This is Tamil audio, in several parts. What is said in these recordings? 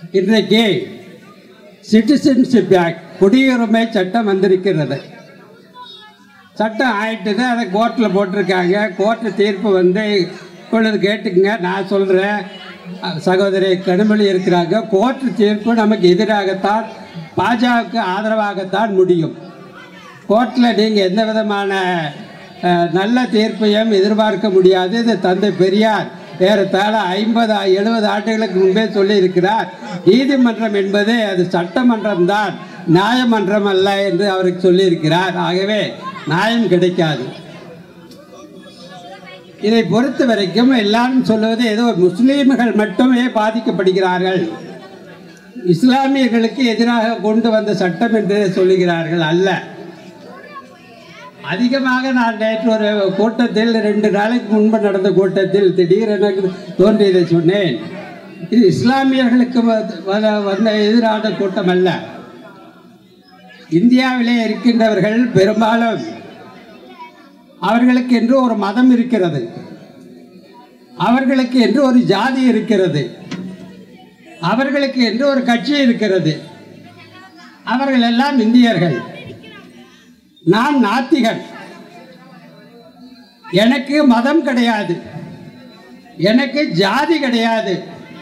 இன்றைக்கு சிட்டிசன்ஷிப் ஆக்ட் குடியுரிமை சட்டம் வந்திருக்கிறது சட்டம் ஆயிட்டுது அதை கோர்ட்டில் போட்டிருக்காங்க கோர்ட்டு தீர்ப்பு வந்து இப்பொழுது கேட்டுக்குங்க நான் சொல்கிறேன் சகோதரி கனிமொழி இருக்கிறாங்க கோர்ட்டு தீர்ப்பு நமக்கு எதிராகத்தான் பாஜகவுக்கு ஆதரவாகத்தான் முடியும் கோர்ட்டில் நீங்கள் எந்த விதமான அஹ், நல்ல தீர்ப்பையும் எதிர்பார்க்க முடியாது இது தந்தை பெரியார் ஏறத்தாழ ஐம்பது எழுபது ஆண்டுகளுக்கு முன்பே சொல்லியிருக்கிறார் நீதிமன்றம் என்பது அது சட்டமன்றம் தான் நியாயமன்றம் அல்ல என்று அவருக்கு சொல்லியிருக்கிறார் ஆகவே நியாயம் கிடைக்காது இதை பொறுத்த வரைக்கும் எல்லாரும் சொல்லுவது ஏதோ முஸ்லீம்கள் மட்டுமே பாதிக்கப்படுகிறார்கள் இஸ்லாமியர்களுக்கு எதிராக கொண்டு வந்த சட்டம் என்று சொல்லுகிறார்கள் அல்ல அதிகமாக நான் நேற்று ஒரு கூட்டத்தில் ரெண்டு நாளைக்கு முன்பு நடந்த கூட்டத்தில் திடீரென தோன்றியதை சொன்னேன் இது இஸ்லாமியர்களுக்கு வ- வ- வந்த எதிரான கூட்டம் அல்ல இந்தியாவிலே இருக்கின்றவர்கள் பெரும்பாலும் அவர்களுக்கு என்று ஒரு மதம் இருக்கிறது அவர்களுக்கு என்று ஒரு ஜாதி இருக்கிறது அவர்களுக்கு என்று ஒரு கட்சி இருக்கிறது அவர்கள் எல்லாம் இந்தியர்கள் நான் நாத்திகன் எனக்கு மதம் கிடையாது எனக்கு ஜாதி கிடையாது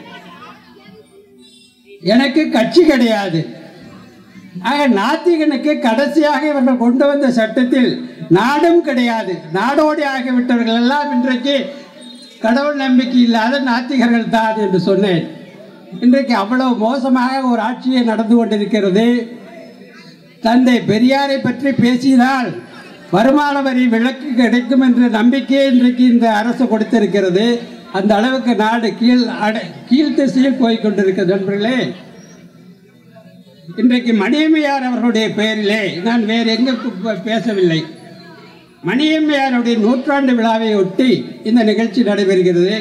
எனக்கு கட்சி கிடையாது ஆக நாத்திகனுக்கு கடைசியாக இவர்கள் கொண்டு வந்த சட்டத்தில் நாடும் கிடையாது நாடோடி ஆகிவிட்டவர்கள் எல்லாம் இன்றைக்கு கடவுள் நம்பிக்கை இல்லாத நாத்திகர்கள் தான் என்று சொன்னேன் இன்றைக்கு அவ்வளவு மோசமாக ஒரு ஆட்சியை நடந்து கொண்டிருக்கிறது தந்தை பெரியாரை பற்றி பேசினால் வருமான வரி விலக்கு கிடைக்கும் என்ற நம்பிக்கையை இன்றைக்கு இந்த அரசு கொடுத்திருக்கிறது அந்த அளவுக்கு நாடு கீழ் அட கீழ் திசையில் போய் கொண்டிருக்கிறது நண்பர்களே இன்றைக்கு மணியம்மையார் அவர்களுடைய பெயரிலே நான் வேறு எங்கே பேசவில்லை மணியம்மையாருடைய நூற்றாண்டு விழாவை ஒட்டி இந்த நிகழ்ச்சி நடைபெறுகிறது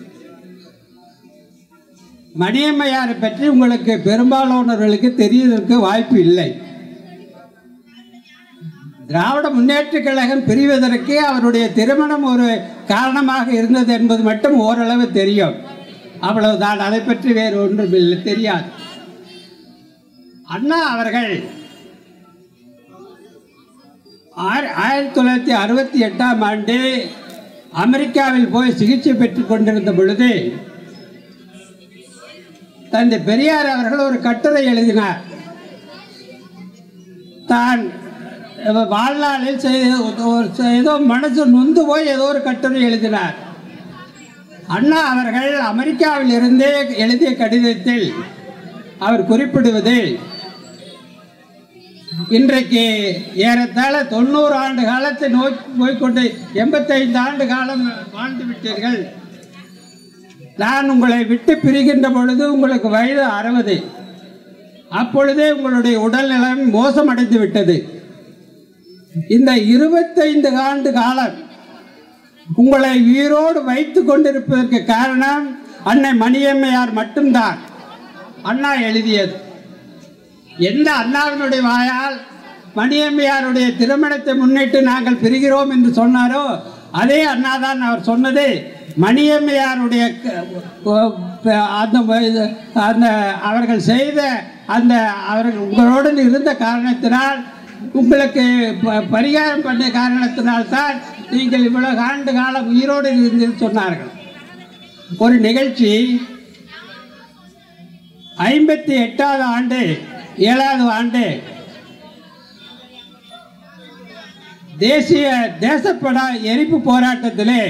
மணியம்மையாரை பற்றி உங்களுக்கு பெரும்பாலானவர்களுக்கு தெரியறதுக்கு வாய்ப்பு இல்லை திராவிட முன்னேற்றக் கழகம் பிரிவதற்கு அவருடைய திருமணம் ஒரு காரணமாக இருந்தது என்பது மட்டும் ஓரளவு தெரியும் அவ்வளவுதான் அதை பற்றி வேறு ஒன்றும் இல்லை தெரியாது அண்ணா அவர்கள் ஆயிர- ஆயிரத்தி தொள்ளாயிரத்தி அறுபத்தி எட்டாம் ஆண்டு அமெரிக்காவில் போய் சிகிச்சை பெற்றுக் கொண்டிருந்த பொழுது தந்தை பெரியார் அவர்கள் ஒரு கட்டுரை எழுதினார் தான் வாழ்நாளில் செய்த ஒரு ஏதோ மனசு நொந்து போய் ஏதோ ஒரு கட்டுரை எழுதினார் அண்ணா அவர்கள் அமெரிக்காவில் இருந்தே எழுதிய கடிதத்தில் அவர் குறிப்பிடுவது இன்றைக்கு ஏறத்தாழ தொண்ணூறு ஆண்டு காலத்தை நோக்கி போய்கொண்டு எண்பத்தைந்து ஆண்டு காலம் வாழ்ந்து விட்டீர்கள் நான் உங்களை விட்டு பிரிகின்ற பொழுது உங்களுக்கு வயது அறுபது அப்பொழுதே உங்களுடைய உடல்நலம் மோசமடைந்து விட்டது இந்த இருபத்தைந்து ஆண்டு காலம் உங்களை உயிரோடு வைத்து கொண்டிருப்பதற்கு காரணம் அன்னை மணியம்மையார் மட்டும்தான் அண்ணா எழுதியது எந்த அண்ணாவினுடைய வாயால் மணியம்மையாருடைய திருமணத்தை முன்னிட்டு நாங்கள் பிரிகிறோம் என்று சொன்னாரோ அதே அண்ணா தான் அவர் சொன்னது மணியம்மையாருடைய க- ஒ- ப- அந்த வ- அந்த அவர்கள் செய்த அந்த அவர்கள் உங்களோடு இருந்த காரணத்தினால் உங்களுக்கு ப- பரிகாரம் பண்ண காரணத்தினால்தான் நீங்கள் இவ்வளவு ஆண்டு காலம் உயிரோடு இருந்து சொன்னார்கள் ஒரு நிகழ்ச்சி ஐம்பத்தி எட்டாவது ஆண்டு ஏழாவது ஆண்டு தேசிய தேசப்பட எரிப்பு போராட்டத்திலே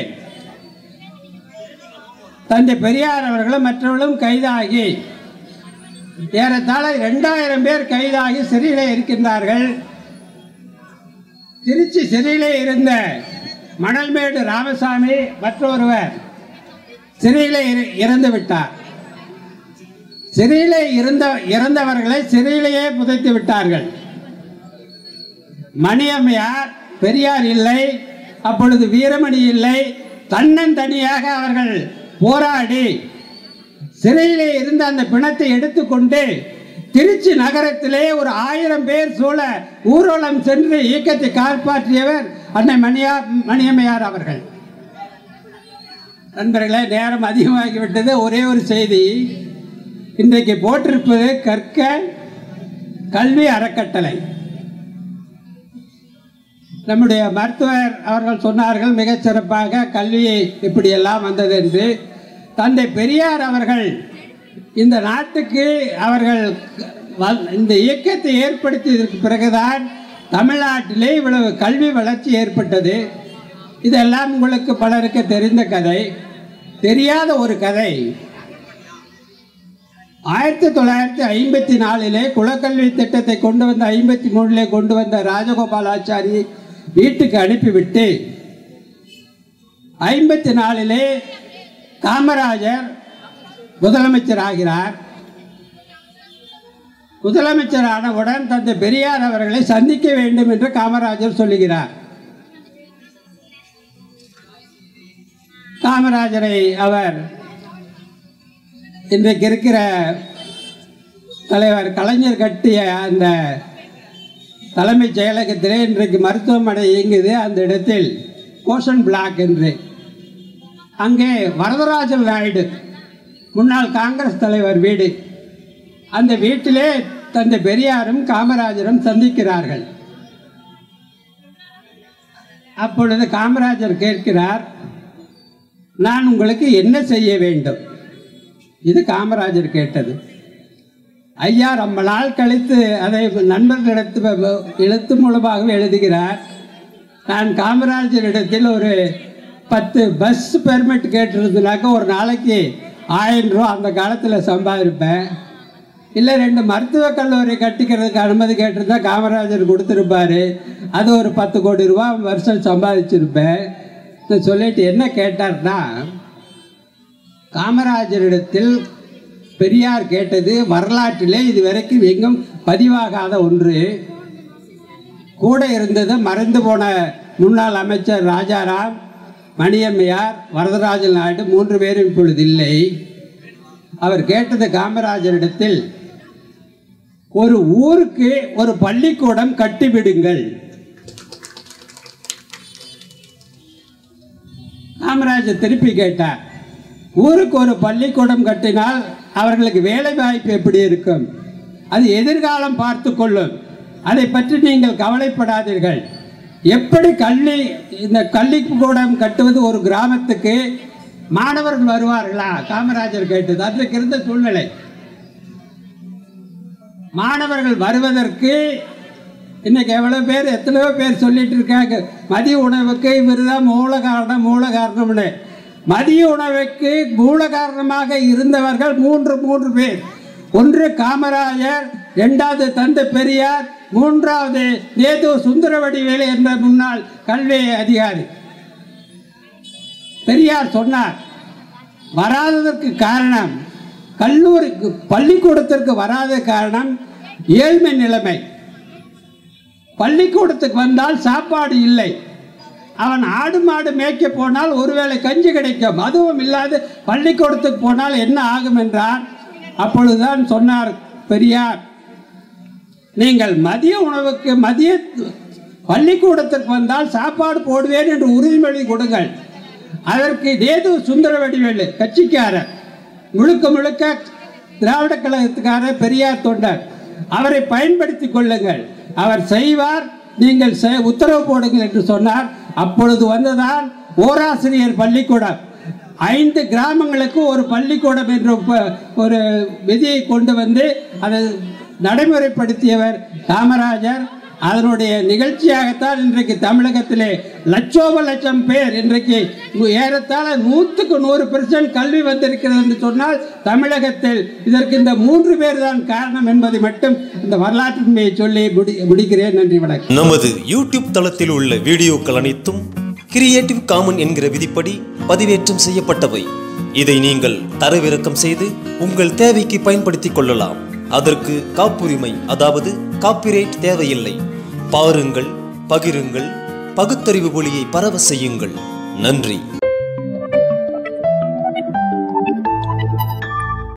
தந்தை பெரியார் அவர்களும் மற்றவர்களும் கைதாகி ஏறத்தாழ இரண்டாயிரம் பேர் கைதாகி சிறையிலே இருக்கின்றார்கள் திருச்சி சிறையிலே இருந்த மணல்மேடு ராமசாமி மற்றொருவர் சிறையிலே இரு- இறந்து விட்டார் சிறையிலே இருந்த இறந்தவர்களை சிறையிலேயே புதைத்து விட்டார்கள் மணியம்மையார் பெரியார் இல்லை அப்பொழுது வீரமணி இல்லை தன்னந்தனியாக அவர்கள் போராடி சிறையிலே இருந்த அந்த பிணத்தை எடுத்துக்கொண்டு திருச்சி நகரத்திலே ஒரு ஆயிரம் பேர் சூழ ஊர்வலம் சென்று இயக்கத்தை காப்பாற்றியவர் அன்னை மணியா மணியம்மையார் அவர்கள் நண்பர்களே நேரம் அதிகமாகிவிட்டது ஒரே ஒரு செய்தி இன்றைக்கு போட்டிருப்பது கற்க கல்வி அறக்கட்டளை நம்முடைய மருத்துவர் அவர்கள் சொன்னார்கள் மிகச் சிறப்பாக கல்வி இப்படியெல்லாம் வந்தது என்று தந்தை பெரியார் அவர்கள் இந்த நாட்டுக்கு அவர்கள் வ- இந்த இயக்கத்தை ஏற்படுத்தியதற்கு பிறகுதான் தமிழ்நாட்டிலே இவ்வளவு கல்வி வளர்ச்சி ஏற்பட்டது இதெல்லாம் உங்களுக்கு பலருக்கு தெரிந்த கதை தெரியாத ஒரு கதை ஆயிரத்தி தொள்ளாயிரத்தி ஐம்பத்தி நாலிலே குலக்கல்வி திட்டத்தை கொண்டு வந்த ஐம்பத்தி மூணிலே கொண்டு வந்த ராஜகோபாலாச்சாரி வீட்டுக்கு அனுப்பிவிட்டு ஐம்பத்தி நாலிலே காமராஜர் முதலமைச்சர் ஆகிறார் முதலமைச்சர் ஆனவுடன் தந்தை பெரியார் அவர்களை சந்திக்க வேண்டும் என்று காமராஜர் சொல்லுகிறார் காமராஜரை அவர் இன்றைக்கு இருக்கிற தலைவர் கலைஞர் கட்டிய அந்த தலைமைச் செயலகத்திலே இன்றைக்கு மருத்துவமனை இயங்குது அந்த இடத்தில் கோஷன் பிளாக் என்று அங்கே வரதராஜன் நாயுடு முன்னாள் காங்கிரஸ் தலைவர் வீடு அந்த வீட்டிலே தந்தை பெரியாரும் காமராஜரும் சந்திக்கிறார்கள் அப்பொழுது காமராஜர் கேட்கிறார் நான் உங்களுக்கு என்ன செய்ய வேண்டும் இது காமராஜர் கேட்டது ஐயா ரொம்ப நாள் கழித்து அதை நண்பர்களிடத்து எழுத்து மூலமாக எழுதுகிறார் நான் காமராஜரிடத்தில் ஒரு பத்து பஸ் பெர்மிட் கேட்டிருந்தனாக்க ஒரு நாளைக்கு ஆயிரம் ரூபா அந்த காலத்தில் சம்பாதிப்பேன் இல்லை ரெண்டு மருத்துவக் கல்லூரி கட்டிக்கிறதுக்கு அனுமதி கேட்டிருந்தா காமராஜர் கொடுத்துருப்பாரு அது ஒரு பத்து கோடி ரூபா வருஷம் சம்பாதிச்சிருப்பேன் நான் சொல்லிட்டு என்ன கேட்டார்னா காமராஜரிடத்தில் பெரியார் கேட்டது வரலாற்றிலே இதுவரைக்கும் எங்கும் பதிவாகாத ஒன்று கூட இருந்தது மறைந்து போன முன்னாள் அமைச்சர் ராஜாராம் மணியம்மையார் வரதராஜன் நாயுடு மூன்று பேரும் இப்பொழுது இல்லை அவர் கேட்டது காமராஜரிடத்தில் ஒரு ஊருக்கு ஒரு பள்ளிக்கூடம் கட்டிவிடுங்கள் காமராஜர் திருப்பி கேட்டார் ஊருக்கு ஒரு பள்ளிக்கூடம் கட்டினால் அவர்களுக்கு வேலை வாய்ப்பு எப்படி இருக்கும் அது எதிர்காலம் பார்த்து கொள்ளும் அதை பற்றி நீங்கள் கவலைப்படாதீர்கள் எப்படி கல்வி இந்த கல்விக்கூடம் கட்டுவது ஒரு கிராமத்துக்கு மாணவர்கள் வருவார்களா காமராஜர் கேட்டது அன்றைக்கு இருந்த சூழ்நிலை மாணவர்கள் வருவதற்கு இன்னைக்கு எவ்வளவு பேர் எத்தனையோ பேர் சொல்லிட்டு இருக்காங்க மதிய உணவுக்கு இவர் தான் மூல காரணம் மூல காரணம்னு மதிய உணவுக்கு மூல காரணமாக இருந்தவர்கள் மூன்று மூன்று பேர் ஒன்று காமராஜர் இரண்டாவது தந்தை பெரியார் மூன்றாவது நேது சுந்தரவடிவேலு என்ற முன்னாள் கல்வி அதிகாரி பெரியார் சொன்னார் வராததற்கு காரணம் கல்லூரிக்கு பள்ளிக்கூடத்திற்கு வராத காரணம் ஏழ்மை நிலைமை பள்ளிக்கூடத்துக்கு வந்தால் சாப்பாடு இல்லை அவன் ஆடு மாடு மேய்க்க போனால் ஒருவேளை கஞ்சி கிடைக்கும் அதுவும் இல்லாது பள்ளிக்கூடத்துக்கு போனால் என்ன ஆகும் என்றார் அப்பொழுதுதான் சொன்னார் பெரியார் நீங்கள் மதிய உணவுக்கு மதிய பள்ளிக்கூடத்துக்கு வந்தால் சாப்பாடு போடுவேன் என்று உறுதிமொழி கொடுங்கள் அதற்கு நேது சுந்தரவடிவேலு கட்சிக்காரர் முழுக்க முழுக்க திராவிட கழகத்துக்காரர் பெரியார் தொண்டர் அவரை பயன்படுத்தி கொள்ளுங்கள் அவர் செய்வார் நீங்கள் செ- உத்தரவு போடுங்கள் என்று சொன்னார் அப்பொழுது வந்ததால் ஓராசிரியர் பள்ளிக்கூடம் ஐந்து கிராமங்களுக்கு ஒரு பள்ளிக்கூடம் என்ற ப- ஒரு விதியை கொண்டு வந்து அதை நடைமுறைப்படுத்தியவர் காமராஜர் அதனுடைய நிகழ்ச்சியாகத்தான் இன்றைக்கு தமிழகத்திலே லட்சோப லட்சம் பேர் இன்றைக்கு நூ- ஏறத்தாழ நூற்றுக்கு நூறு பெர்சன்ட் கல்வி வந்திருக்கிறது என்று சொன்னால் தமிழகத்தில் இதற்கு இந்த மூன்று பேர் தான் காரணம் என்பதை மட்டும் இந்த வரலாற்றுமையை சொல்லி முடி முடிக்கிறேன் நன்றி வணக்கம் நமது யூடியூப் தளத்தில் உள்ள வீடியோக்கள் அனைத்தும் கிரியேட்டிவ் காமன் என்கிற விதிப்படி பதிவேற்றம் செய்யப்பட்டவை இதை நீங்கள் தரவிறக்கம் செய்து உங்கள் தேவைக்கு பயன்படுத்திக் கொள்ளலாம் அதற்கு காப்புரிமை அதாவது காப்பிரைட் தேவையில்லை பாருங்கள் பகிருங்கள் பகுத்தறிவு ஒளியை பரவ செய்யுங்கள் நன்றி